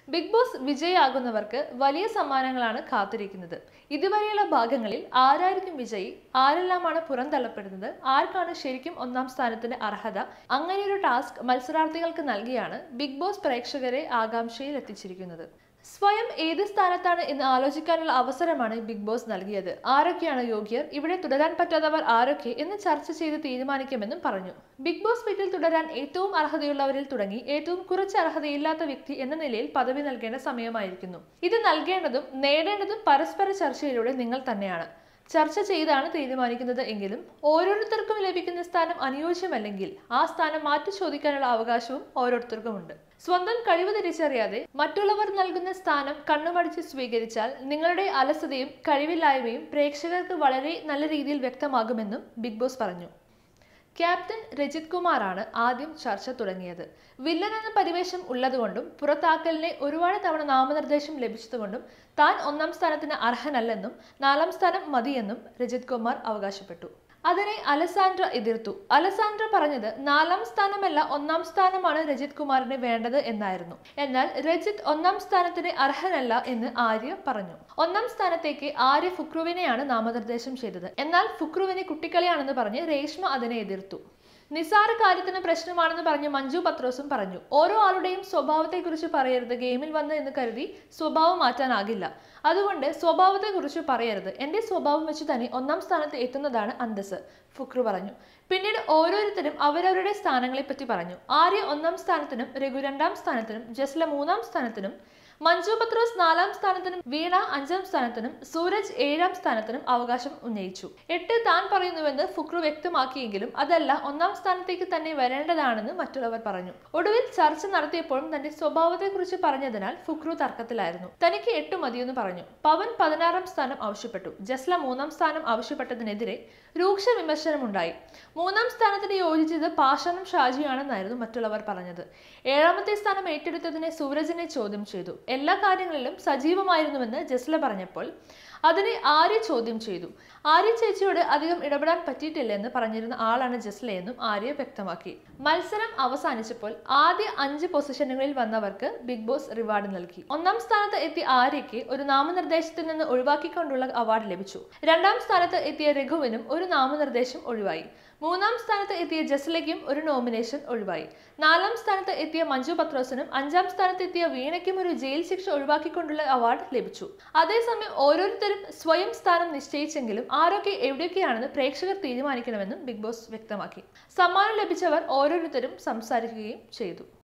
big boss വിജയിയാകുന്നവർക്ക് വലിയ സമ്മാനങ്ങളാണ് കാത്തിരിക്കുന്നത് ഇതുവരെയുള്ള ഭാഗങ്ങളിൽ ആരായിരിക്കും വിജയി ആരെല്ലാമാണ് പുറന്തള്ളപ്പെടുന്നത് ആർക്കാണ് ശരിക്കും ഒന്നാം സ്ഥാനത്തിന് അർഹത അങ്ങനെയൊരു ടാസ്ക് മത്സരാർത്ഥികൾക്ക് നൽകിയാണ് ബിഗ് ബോസ് പ്രേക്ഷകരെ ആകാംക്ഷയിൽ എത്തിച്ചിരിക്കുന്നത് സ്വയം ഏത് സ്ഥാനത്താണ് എന്ന് ആലോചിക്കാനുള്ള അവസരമാണ് ബിഗ് ബോസ് നൽകിയത് ആരൊക്കെയാണ് യോഗ്യർ ഇവിടെ തുടരാൻ പറ്റാത്തവർ ആരൊക്കെ എന്ന് ചർച്ച ചെയ്ത് തീരുമാനിക്കുമെന്നും പറഞ്ഞു ബിഗ് ബോസ് വീട്ടിൽ തുടരാൻ ഏറ്റവും അർഹതയുള്ളവരിൽ തുടങ്ങി ഏറ്റവും കുറച്ച് അർഹതയില്ലാത്ത വ്യക്തി എന്ന നിലയിൽ പദവി നൽകേണ്ട സമയമായിരിക്കുന്നു ഇത് നൽകേണ്ടതും നേടേണ്ടതും പരസ്പര ചർച്ചയിലൂടെ നിങ്ങൾ തന്നെയാണ് ചർച്ച ചെയ്താണ് തീരുമാനിക്കുന്നത് എങ്കിലും ഓരോരുത്തർക്കും ലഭിക്കുന്ന സ്ഥാനം അനുയോജ്യമല്ലെങ്കിൽ ആ സ്ഥാനം മാറ്റി ചോദിക്കാനുള്ള അവകാശവും ഓരോരുത്തർക്കുമുണ്ട് സ്വന്തം കഴിവ് തിരിച്ചറിയാതെ മറ്റുള്ളവർ നൽകുന്ന സ്ഥാനം കണ്ണുമടിച്ച് സ്വീകരിച്ചാൽ നിങ്ങളുടെ അലസതയും കഴിവില്ലായ്മയും പ്രേക്ഷകർക്ക് വളരെ നല്ല രീതിയിൽ വ്യക്തമാകുമെന്നും ബിഗ് ബോസ് പറഞ്ഞു ക്യാപ്റ്റൻ രജിത് കുമാറാണ് ആദ്യം ചർച്ച തുടങ്ങിയത് വില്ലൻ എന്ന പരിവേഷം ഉള്ളതുകൊണ്ടും പുറത്താക്കലിനെ ഒരുപാട് തവണ നാമനിർദ്ദേശം ലഭിച്ചതുകൊണ്ടും താൻ ഒന്നാം സ്ഥാനത്തിന് അർഹനല്ലെന്നും നാലാം സ്ഥാനം മതിയെന്നും രജിത് കുമാർ അവകാശപ്പെട്ടു അതിനെ അലസാൻഡ്ര എതിർത്തു അലസാൻഡ്ര പറഞ്ഞത് നാലാം സ്ഥാനമല്ല ഒന്നാം സ്ഥാനമാണ് രജിത് കുമാറിന് വേണ്ടത് എന്നായിരുന്നു എന്നാൽ രജിത് ഒന്നാം സ്ഥാനത്തിന് അർഹനല്ല എന്ന് ആര്യ പറഞ്ഞു ഒന്നാം സ്ഥാനത്തേക്ക് ആര്യ ഫുക്രുവിനെയാണ് നാമനിർദ്ദേശം ചെയ്തത് എന്നാൽ ഫുക്രുവിനെ കുട്ടിക്കളിയാണെന്ന് പറഞ്ഞ് രേഷ്മ അതിനെ എതിർത്തു നിസാര കാര്യത്തിന് പ്രശ്നമാണെന്ന് പറഞ്ഞ് മഞ്ജു പത്രോസും പറഞ്ഞു ഓരോ ആളുടെയും സ്വഭാവത്തെക്കുറിച്ച് പറയരുത് ഗെയിമിൽ വന്ന് എന്ന് കരുതി സ്വഭാവം മാറ്റാനാകില്ല അതുകൊണ്ട് സ്വഭാവത്തെക്കുറിച്ച് പറയരുത് എൻ്റെ സ്വഭാവം വെച്ച് തന്നെ ഒന്നാം സ്ഥാനത്ത് എത്തുന്നതാണ് അന്തസ് ഫുക്രു പറഞ്ഞു പിന്നീട് ഓരോരുത്തരും അവരവരുടെ സ്ഥാനങ്ങളെപ്പറ്റി പറഞ്ഞു ആര്യ ഒന്നാം സ്ഥാനത്തിനും രഘു രണ്ടാം സ്ഥാനത്തിനും ജസ്ല മൂന്നാം സ്ഥാനത്തിനും മഞ്ജു പത്രോസ് നാലാം സ്ഥാനത്തിനും വീണ അഞ്ചാം സ്ഥാനത്തിനും സൂരജ് ഏഴാം സ്ഥാനത്തിനും അവകാശം ഉന്നയിച്ചു എട്ട് താൻ പറയുന്നുവെന്ന് ഫുക്രു വ്യക്തമാക്കിയെങ്കിലും അതല്ല ഒന്നാം സ്ഥാനത്തേക്ക് തന്നെ വരേണ്ടതാണെന്ന് മറ്റുള്ളവർ പറഞ്ഞു ഒടുവിൽ ചർച്ച നടത്തിയപ്പോഴും തന്റെ സ്വഭാവത്തെക്കുറിച്ച് പറഞ്ഞതിനാൽ ഫുക്രു തർക്കത്തിലായിരുന്നു തനിക്ക് എട്ട് മതിയെന്ന് പറഞ്ഞു പവൻ പതിനാറാം സ്ഥാനം ആവശ്യപ്പെട്ടു ജസ്ല മൂന്നാം സ്ഥാനം ആവശ്യപ്പെട്ടതിനെതിരെ രൂക്ഷ വിമർശനമുണ്ടായി മൂന്നാം സ്ഥാനത്തിന് യോജിച്ചത് പാഷാണം ഷാജിയാണെന്നായിരുന്നു മറ്റുള്ളവർ പറഞ്ഞത് ഏഴാമത്തെ സ്ഥാനം ഏറ്റെടുത്തതിനെ സൂരജിനെ ചോദ്യം ചെയ്തു എല്ലാ കാര്യങ്ങളിലും സജീവമായിരുന്നുവെന്ന് ജസ്ല പറഞ്ഞപ്പോൾ അതിനെ ആര്യ ചോദ്യം ചെയ്തു ആര്യ ചേച്ചിയോട് അധികം ഇടപെടാൻ പറ്റിയിട്ടില്ലെന്ന് പറഞ്ഞിരുന്ന ആളാണ് ജസ്ലയെന്നും ആര്യ വ്യക്തമാക്കി മത്സരം അവസാനിച്ചപ്പോൾ ആദ്യ അഞ്ച് പൊസിഷനുകളിൽ വന്നവർക്ക് ബിഗ് ബോസ് റിവാർഡ് നൽകി ഒന്നാം സ്ഥാനത്ത് എത്തിയ ആര്യയ്ക്ക് ഒരു നാമനിർദ്ദേശത്തിൽ നിന്ന് ഒഴിവാക്കിക്കൊണ്ടുള്ള അവാർഡ് ലഭിച്ചു രണ്ടാം സ്ഥാനത്ത് എത്തിയ രഘുവിനും ഒരു നാമനിർദ്ദേശം ഒഴിവായി മൂന്നാം സ്ഥാനത്ത് എത്തിയ ജസ്ലയ്ക്കും ഒരു നോമിനേഷൻ ഒഴിവായി നാലാം സ്ഥാനത്ത് എത്തിയ മഞ്ജു പത്രോസിനും അഞ്ചാം സ്ഥാനത്ത് എത്തിയ വീണയ്ക്കും ഒരു ജയിൽ ശിക്ഷ ഒഴിവാക്കിക്കൊണ്ടുള്ള അവാർഡ് ലഭിച്ചു അതേസമയം ഓരോരുത്തരും സ്വയം സ്ഥാനം നിശ്ചയിച്ചെങ്കിലും ആരൊക്കെ എവിടെയൊക്കെയാണെന്ന് പ്രേക്ഷകർ തീരുമാനിക്കണമെന്നും ബിഗ് ബോസ് വ്യക്തമാക്കി സമ്മാനം ലഭിച്ചവർ ഓരോരുത്തരും സംസാരിക്കുകയും ചെയ്തു